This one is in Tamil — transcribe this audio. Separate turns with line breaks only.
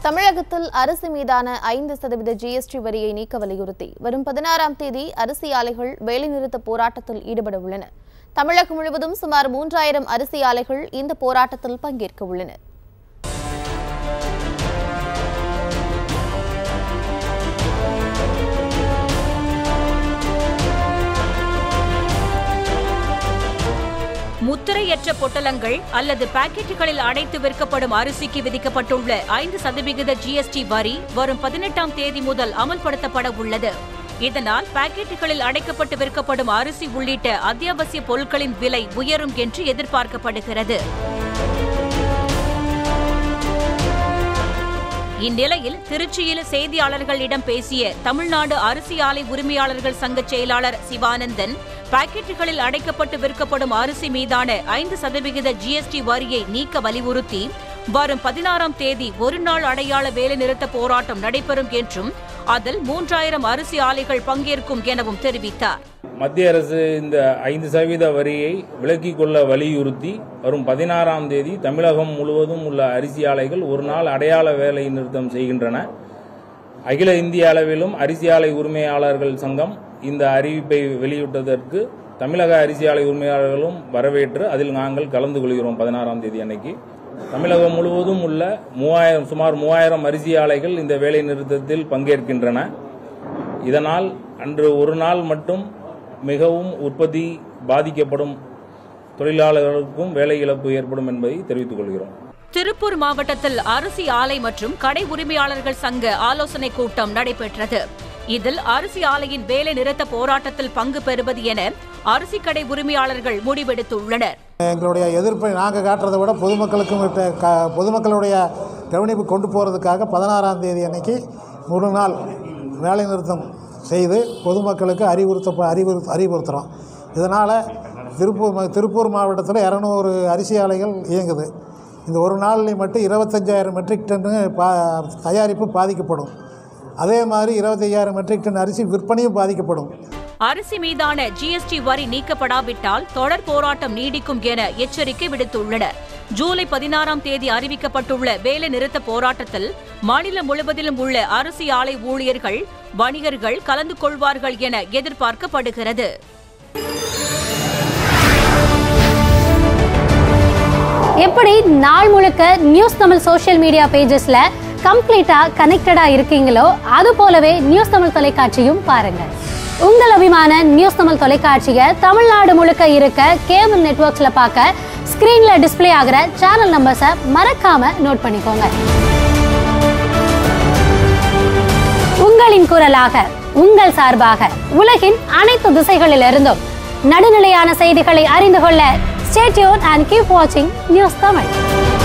தமிழகத்தில் அரிசி மீதான ஐந்து சதவீத ஜிஎஸ்டி வரியை நீக்க வலியுறுத்தி வரும் பதினாறாம் தேதி அரிசி ஆலைகள் வேலைநிறுத்த போராட்டத்தில் ஈடுபட உள்ளனர் தமிழகம் முழுவதும் சுமார் மூன்றாயிரம் அரிசி ஆலைகள் இந்த போராட்டத்தில் பங்கேற்க உள்ளனர்
முத்திரையற்ற பொட்டலங்கள் அல்லது பாக்கெட்டுகளில் அடைத்து விற்கப்படும் அரிசிக்கு விதிக்கப்பட்டுள்ள ஐந்து சதவிகித ஜிஎஸ்டி வரி வரும் பதினெட்டாம் தேதி முதல் அமல்படுத்தப்பட உள்ளது இதனால் பாக்கெட்டுகளில் அடைக்கப்பட்டு விற்கப்படும் அரிசி உள்ளிட்ட அத்தியாவசிய பொருட்களின் விலை உயரும் என்று எதிர்பார்க்கப்படுகிறது இந்நிலையில் திருச்சியில் செய்தியாளர்களிடம் பேசிய தமிழ்நாடு அரிசி ஆலை உரிமையாளர்கள் சங்க செயலாளர் சிவானந்தன் பாக்கெட்டுகளில் அடைக்கப்பட்டு விற்கப்படும் அரிசி மீதான ஐந்து சதவிகித ஜிஎஸ்டி வரியை நீக்க வலியுறுத்தி வரும் பதினாறாம் தேதி ஒரு நாள் அடையாள வேலைநிறுத்த போராட்டம் நடைபெறும் என்றும் அதில் மூன்றாயிரம் அரிசி ஆலைகள் பங்கேற்கும் எனவும் தெரிவித்தார்
மத்திய அரசு இந்த ஐந்து சதவீத வரியை விலக்கிக் கொள்ள வலியுறுத்தி வரும் பதினாறாம் தேதி தமிழகம் முழுவதும் உள்ள அரிசி ஆலைகள் ஒரு நாள் அடையாள வேலை நிறுத்தம் செய்கின்றன அகில இந்திய அளவிலும் அரிசி ஆலை உரிமையாளர்கள் சங்கம் இந்த அறிவிப்பை வெளியிட்டதற்கு தமிழக அரிசி ஆலை உரிமையாளர்களும் வரவேற்று அதில் நாங்கள் கலந்து கொள்கிறோம் பதினாறாம் தேதி அன்னைக்கு தமிழகம் முழுவதும் உள்ள மூவாயிரம் சுமார் மூவாயிரம் அரிசி ஆலைகள் இந்த வேலை நிறுத்தத்தில் பங்கேற்கின்றன இதனால் அன்று ஒரு நாள் மட்டும் மிகவும் உற்பத்தி பாதிக்கப்படும் தொழிலாளர்களுக்கும் வேலை இழப்பு ஏற்படும் என்பதை தெரிவித்துக் கொள்கிறோம்
திருப்பூர் மாவட்டத்தில் அரிசி ஆலை மற்றும் கடை உரிமையாளர்கள் சங்க ஆலோசனைக் கூட்டம் நடைபெற்றது இதில் அரிசி ஆலையின் வேலை நிறுத்த போராட்டத்தில் பங்கு பெறுவது என அரிசி கடை உரிமையாளர்கள் முடிவெடுத்துள்ளனர்
எங்களுடைய எதிர்ப்பை நாங்கள் காட்டுறதை விட பொதுமக்களுக்கும் விட்ட க பொதுமக்களுடைய கவனிப்பு கொண்டு போகிறதுக்காக பதினாறாம் தேதி அன்னைக்கு ஒரு நாள் வேலைநிறுத்தம் செய்து பொதுமக்களுக்கு அறிவுறுத்த அறிவுறு அறிவுறுத்துகிறோம் இதனால் திருப்பூர் மா- திருப்பூர் மாவட்டத்தில் இரநூறு அரிசி ஆலைகள் இயங்குது இந்த ஒரு நாளில் மட்டும் இருபத்தஞ்சாயிரம் மெட்ரிக் டன்னு பா தயாரிப்பு பாதிக்கப்படும் அதே மாதிரி இருபத்தையாயிரம் மெட்ரிக் டன் அரிசி விற்பனையும் பாதிக்கப்படும்
அரிசி மீதான ஜிஎஸ்டி வரி நீக்கப்படாவிட்டால் தொடர் போராட்டம் நீடிக்கும் என எச்சரிக்கை விடுத்துள்ளனர் ஜூலை பதினாறாம் தேதி அறிவிக்கப்பட்டுள்ள வேலை நிறுத்த போராட்டத்தில் மாநிலம் முழுவதிலும் உள்ள அரிசி ஆலை ஊழியர்கள் வணிகர்கள் கலந்து கொள்வார்கள் என எதிர்பார்க்கப்படுகிறது
எப்படி நாள் முழுக்க நியூஸ் தமிழ் சோஷியல் மீடியா பேஜஸ்ல கம்ப்ளீட்டா கனெக்டடா இருக்கீங்களோ அது போலவே நியூஸ் தமிழ் தொலைக்காட்சியும் பாருங்க உங்கள் அபிமான நியூஸ் தமிழ் தொலைக்காட்சியை தமிழ்நாடு முழுக்க இருக்க கேபிள் நெட்வொர்க்ஸ்ல பார்க்க ஸ்கிரீன்ல டிஸ்ப்ளே ஆகிற சேனல் நம்பர்ஸை மறக்காம நோட் பண்ணிக்கோங்க உங்களின் குரலாக உங்கள் சார்பாக உலகின் அனைத்து திசைகளிலிருந்தும் நடுநிலையான செய்திகளை அறிந்து கொள்ள ஸ்டேட்யூன் அண்ட் கீப் வாட்சிங் நியூஸ் தமிழ்